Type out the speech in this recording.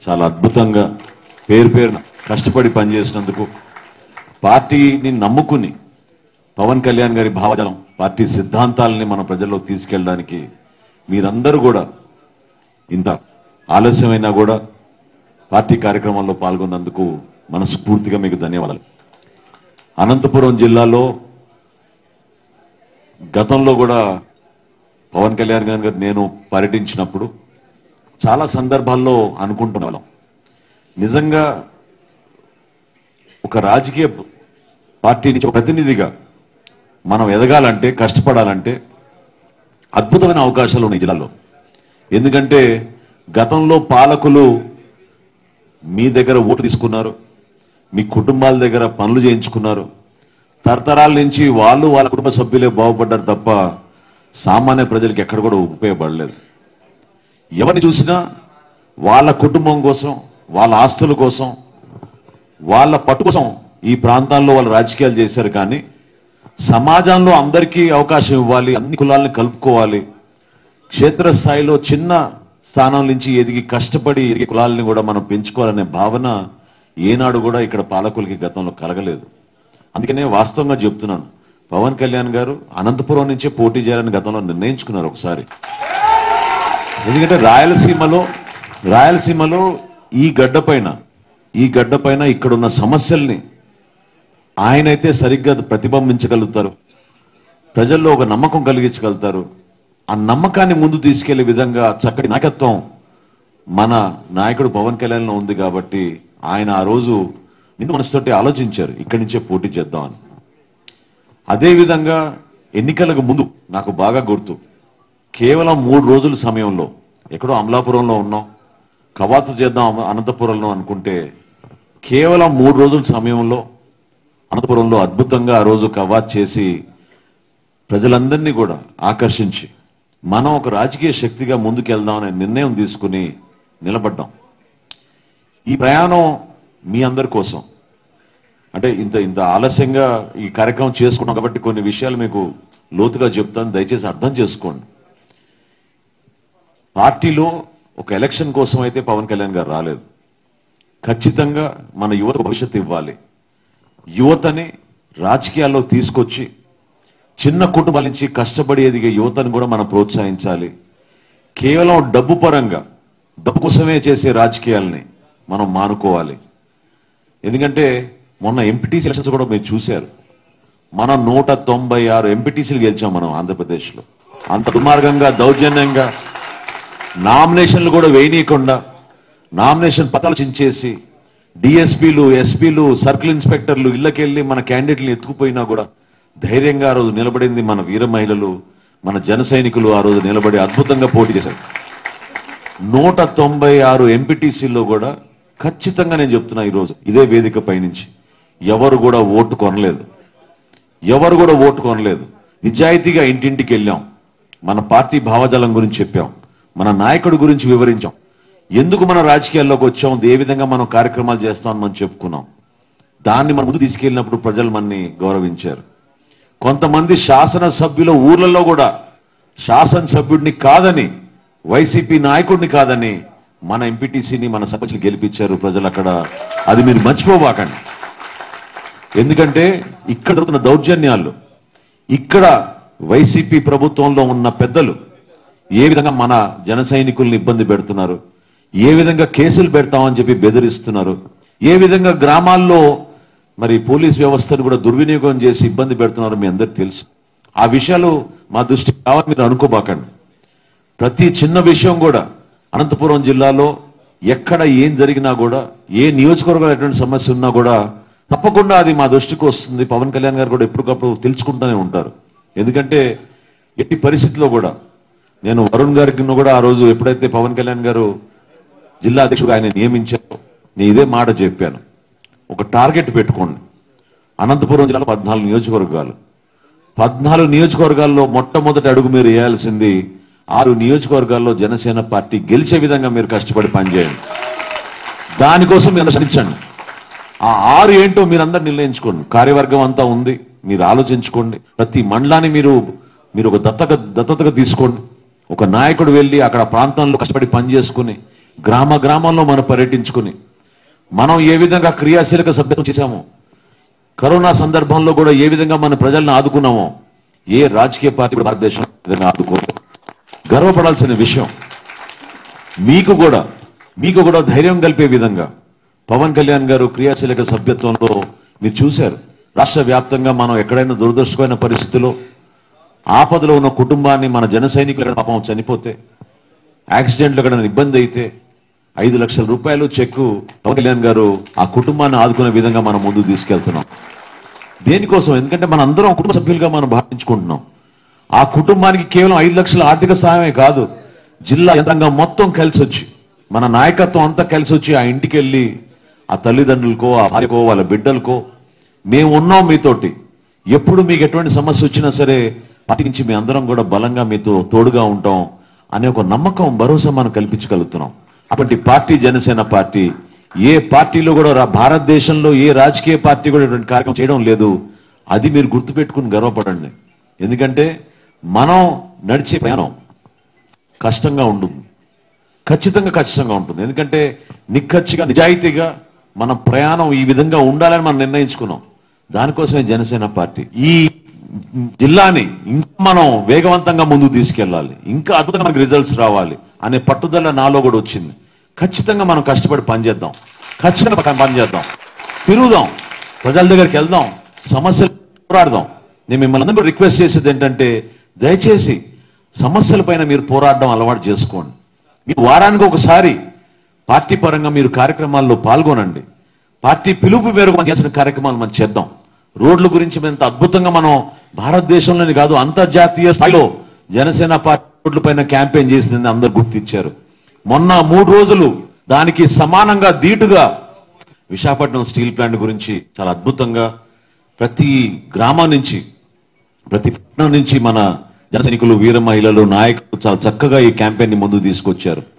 చాలా అద్భుతంగా పేరు పేరున కష్టపడి పనిచేసినందుకు పార్టీని నమ్ముకుని పవన్ కళ్యాణ్ గారి భావజాలం పార్టీ సిద్ధాంతాలని మన ప్రజల్లో తీసుకెళ్ళడానికి మీరందరూ కూడా ఇంత ఆలస్యమైనా కూడా పార్టీ కార్యక్రమంలో పాల్గొన్నందుకు మనస్ఫూర్తిగా మీకు ధన్యవాదాలు అనంతపురం జిల్లాలో గతంలో కూడా పవన్ కళ్యాణ్ గారు నేను పర్యటించినప్పుడు చాలా సందర్భాల్లో అనుకుంటున్న వాళ్ళం నిజంగా ఒక రాజకీయ పార్టీ నుంచి ఒక ప్రతినిధిగా మనం ఎదగాలంటే కష్టపడాలంటే అద్భుతమైన అవకాశాలు ఉన్నాయి ఈ జిల్లాలో ఎందుకంటే గతంలో పాలకులు మీ దగ్గర ఓటు తీసుకున్నారు మీ కుటుంబాల దగ్గర పనులు చేయించుకున్నారు తరతరాల నుంచి వాళ్ళు వాళ్ళ కుటుంబ సభ్యులే బాగుపడ్డారు తప్ప సామాన్య ప్రజలకు ఎక్కడ కూడా ఉపయోగపడలేదు ఎవరిని చూసినా వాళ్ళ కుటుంబం కోసం వాళ్ళ ఆస్తుల కోసం వాళ్ళ పట్టు కోసం ఈ ప్రాంతాల్లో వాళ్ళు రాజకీయాలు చేశారు కానీ సమాజంలో అందరికీ అవకాశం ఇవ్వాలి అన్ని కులాలను కలుపుకోవాలి క్షేత్రస్థాయిలో చిన్న స్థానం నుంచి ఎదిగి కష్టపడి ఎదిగే కులాలని కూడా మనం పెంచుకోవాలనే భావన ఏనాడు కూడా ఇక్కడ పాలకులకి గతంలో కలగలేదు అందుకనే వాస్తవంగా చెప్తున్నాను పవన్ కళ్యాణ్ గారు అనంతపురం నుంచే పోటీ చేయాలని గతంలో నిర్ణయించుకున్నారు ఒకసారి ఎందుకంటే రాయలసీమలో రాయలసీమలో ఈ గడ్డ పైన ఈ గడ్డ పైన ఇక్కడున్న సమస్యల్ని ఆయనైతే సరిగ్గా ప్రతిబింబించగలుగుతారు ప్రజల్లో ఒక నమ్మకం కలిగించగలుగుతారు ఆ నమ్మకాన్ని ముందు తీసుకెళ్లే విధంగా చక్కటి నాయకత్వం మన నాయకుడు పవన్ కళ్యాణ్లో ఉంది కాబట్టి ఆయన ఆ రోజు నిన్ను మనసుతోటి ఆలోచించారు ఇక్కడి నుంచే పోటీ చేద్దామని అదేవిధంగా ఎన్నికలకు ముందు నాకు బాగా గుర్తు కేవలం మూడు రోజుల సమయంలో ఎక్కడో అమలాపురంలో ఉన్నాం కవాతు చేద్దాం అమ- అనంతపురంలో అనుకుంటే కేవలం మూడు రోజుల సమయంలో అనంతపురంలో అద్భుతంగా ఆ రోజు కవాత్ చేసి ప్రజలందరినీ కూడా ఆకర్షించి మనం ఒక రాజకీయ శక్తిగా ముందుకెళ్దామనే నిర్ణయం తీసుకుని నిలబడ్డాం ఈ ప్రయాణం మీ అందరి కోసం అంటే ఇంత ఇంత ఆలస్యంగా ఈ కార్యక్రమం చేసుకున్నాం కాబట్టి కొన్ని విషయాలు మీకు లోతుగా చెప్తాను దయచేసి అర్థం చేసుకోండి పార్టీలో ఒక ఎలక్షన్ కోసం అయితే పవన్ కళ్యాణ్ గారు రాలేదు ఖచ్చితంగా మన యువత భవిష్యత్తు ఇవ్వాలి యువతని రాజకీయాల్లో తీసుకొచ్చి చిన్న కుటుంబాల నుంచి కష్టపడి ఎదిగే యువతను కూడా మనం ప్రోత్సహించాలి కేవలం డబ్బు పరంగా డబ్బు కోసమే చేసే రాజకీయాల్ని మనం మానుకోవాలి ఎందుకంటే మొన్న ఎంపీటీసీ ఎలక్షన్స్ కూడా మీరు చూశారు మనం నూట తొంభై ఆరు ఎంపీటీసీలు గెలిచాం మనం ఆంధ్రప్రదేశ్లో అంత దుర్మార్గంగా దౌర్జన్యంగా నామినేషన్లు కూడా వేయనీయకుండా నామినేషన్ పత్రాలు చించేసి డిఎస్పీలు ఎస్పీలు సర్కిల్ ఇన్స్పెక్టర్లు ఇళ్ళకెళ్ళి మన క్యాండిడేట్ని ఎత్తుకుపోయినా కూడా ధైర్యంగా ఆ రోజు నిలబడింది మన వీర మహిళలు మన జన సైనికులు ఆ రోజు నిలబడి అద్భుతంగా పోటీ చేశారు నూట తొంభై ఆరు ఎంపీటీసీల్లో కూడా ఖచ్చితంగా నేను చెప్తున్నా ఈరోజు ఇదే వేదిక పైనుంచి ఎవరు కూడా ఓటు కొనలేదు ఎవరు కూడా ఓటు కొనలేదు నిజాయితీగా ఇంటింటికి వెళ్ళాం మన పార్టీ భావజాలం గురించి చెప్పాం మన నాయకుడి గురించి వివరించాం ఎందుకు మన రాజకీయాల్లోకి వచ్చాం ఏ విధంగా మనం కార్యక్రమాలు చేస్తామని మనం చెప్పుకున్నాం దాన్ని మన ముందు తీసుకెళ్ళినప్పుడు ప్రజలు మనని గౌరవించారు కొంతమంది శాసనసభ్యుల ఊర్లలో కూడా శాసనసభ్యుడిని కాదని వైసీపీ నాయకుడిని కాదని మన ఎంపీటీసీని మన సర్పంచ్ని గెలిపించారు ప్రజలు అక్కడ అది మీరు మర్చిపోబాకండి ఎందుకంటే ఇక్కడ జరుగుతున్న దౌర్జన్యాలు ఇక్కడ వైసీపీ ప్రభుత్వంలో ఉన్న పెద్దలు ఏ విధంగా మన జన సైనికుల్ని ఇబ్బంది పెడుతున్నారు ఏ విధంగా కేసులు పెడతామని చెప్పి బెదిరిస్తున్నారు ఏ విధంగా గ్రామాల్లో మరి పోలీస్ వ్యవస్థను కూడా దుర్వినియోగం చేసి ఇబ్బంది పెడుతున్నారు మీ అందరికి తెలుసు ఆ విషయాలు మా దృష్టికి కావాలి మీరు అనుకోబాకండి ప్రతి చిన్న విషయం కూడా అనంతపురం జిల్లాలో ఎక్కడ ఏం జరిగినా కూడా ఏ నియోజకవర్గంలో ఎటువంటి సమస్య ఉన్నా కూడా తప్పకుండా అది మా దృష్టికి వస్తుంది పవన్ కళ్యాణ్ గారు కూడా ఎప్పటికప్పుడు తెలుసుకుంటూనే ఉంటారు ఎందుకంటే ఎట్టి పరిస్థితిలో కూడా నేను వరుణ్ గారికి కూడా ఆ రోజు ఎప్పుడైతే పవన్ కళ్యాణ్ గారు జిల్లా అధ్యక్షుడు ఆయన నియమించారో నేను ఇదే మాట చెప్పాను ఒక టార్గెట్ పెట్టుకోండి అనంతపురం జిల్లాలో పద్నాలుగు నియోజకవర్గాలు పద్నాలుగు నియోజకవర్గాల్లో మొట్టమొదటి అడుగు మీరు వేయాల్సింది ఆరు నియోజకవర్గాల్లో జనసేన పార్టీ గెలిచే విధంగా మీరు కష్టపడి పనిచేయండి దానికోసం మీరు శ్రమించండి ఆ ఆరు ఏంటో మీరందరూ నిర్ణయించుకోండి కార్యవర్గం అంతా ఉంది మీరు ఆలోచించుకోండి ప్రతి మండలాన్ని మీరు మీరు ఒక దత్తత దత్తతగా తీసుకోండి ఒక నాయకుడు వెళ్ళి అక్కడ ప్రాంతంలో కష్టపడి పని చేసుకుని గ్రామ గ్రామంలో మనం పర్యటించుకుని మనం ఏ విధంగా క్రియాశీలక సభ్యత్వం చేశామో కరోనా సందర్భంలో కూడా ఏ విధంగా మన ప్రజలను ఆదుకున్నామో ఏ రాజకీయ పార్టీ కూడా భారతదేశం ఈ విధంగా ఆదుకో గర్వపడాల్సిన విషయం మీకు కూడా మీకు కూడా ధైర్యం కలిపే విధంగా పవన్ కళ్యాణ్ గారు క్రియాశీలక సభ్యత్వంలో మీరు చూశారు రాష్ట్ర వ్యాప్తంగా మనం ఎక్కడైనా దురదృష్టమైన పరిస్థితిలో ఆపదలో ఉన్న కుటుంబాన్ని మన జన సైనికులు పాపం చనిపోతే యాక్సిడెంట్లు ఎక్కడైనా ఇబ్బంది అయితే ఐదు లక్షల రూపాయలు చెక్కు పవన్ కళ్యాణ్ గారు ఆ కుటుంబాన్ని ఆదుకునే విధంగా మనం ముందుకు తీసుకెళ్తున్నాం దేనికోసం ఎందుకంటే మన అందరం కుటుంబ సభ్యులుగా మనం భావించుకుంటున్నాం ఆ కుటుంబానికి కేవలం ఐదు లక్షల ఆర్థిక సహాయమే కాదు జిల్లా యంత్రాంగం మొత్తం కలిసి వచ్చి మన నాయకత్వం అంతా కలిసి వచ్చి ఆ ఇంటికి వెళ్ళి ఆ తల్లిదండ్రులకో ఆ భార్యకో వాళ్ళ బిడ్డలకో మేము ఉన్నాం మీతోటి ఎప్పుడు మీకు ఎటువంటి సమస్య వచ్చినా సరే పార్టీ నుంచి మీ అందరం కూడా బలంగా మీతో తోడుగా ఉంటాం అనే ఒక నమ్మకం భరోసా మనం కల్పించగలుగుతున్నాం అటువంటి పార్టీ జనసేన పార్టీ ఏ పార్టీలో కూడా రా- భారతదేశంలో ఏ రాజకీయ పార్టీ కూడా ఇటువంటి కార్యక్రమం చేయడం లేదు అది మీరు గుర్తుపెట్టుకుని గర్వపడండి ఎందుకంటే మనం నడిచే ప్రయాణం కష్టంగా ఉంటుంది ఖచ్చితంగా ఖచ్చితంగా ఉంటుంది ఎందుకంటే నిక్కచ్చిగా నిజాయితీగా మన ప్రయాణం ఈ విధంగా ఉండాలని మనం నిర్ణయించుకున్నాం దానికోసమే జనసేన పార్టీ ఈ జిల్లాని ఇంకా మనం వేగవంతంగా ముందుకు తీసుకెళ్ళాలి ఇంకా అద్భుతంగా మనకి రిజల్ట్స్ రావాలి అనే పట్టుదల నాలో కూడా వచ్చింది ఖచ్చితంగా మనం కష్టపడి పనిచేద్దాం ఖచ్చితంగా పనిచేద్దాం తిరుగుదాం ప్రజల దగ్గరికి వెళ్దాం సమస్యలు పోరాడదాం నేను మిమ్మల్ని అందరూ రిక్వెస్ట్ చేసేది ఏంటంటే దయచేసి సమస్యలపైన మీరు పోరాడడం అలవాటు చేసుకోండి మీరు వారానికి ఒకసారి పార్టీ పరంగా మీరు కార్యక్రమాల్లో పాల్గొనండి పార్టీ పిలుపు మేరకు మనం చేసిన కార్యక్రమాలు మనం చేద్దాం రోడ్ల గురించి ఎంత అద్భుతంగా మనం భారతదేశంలోని కాదు అంతర్జాతీయ స్థాయిలో జనసేన పార్టీ రోడ్ల పైన క్యాంపెయిన్ చేసిందని అందరు గుర్తించారు మొన్న మూడు రోజులు దానికి సమానంగా ధీటుగా విశాఖపట్నం స్టీల్ ప్లాంట్ గురించి చాలా అద్భుతంగా ప్రతి గ్రామం నుంచి ప్రతి పట్టణం నుంచి మన జన సైనికులు వీర మహిళలు నాయకులు చాలా చక్కగా ఈ క్యాంపెయిన్ ని ముందుకు తీసుకొచ్చారు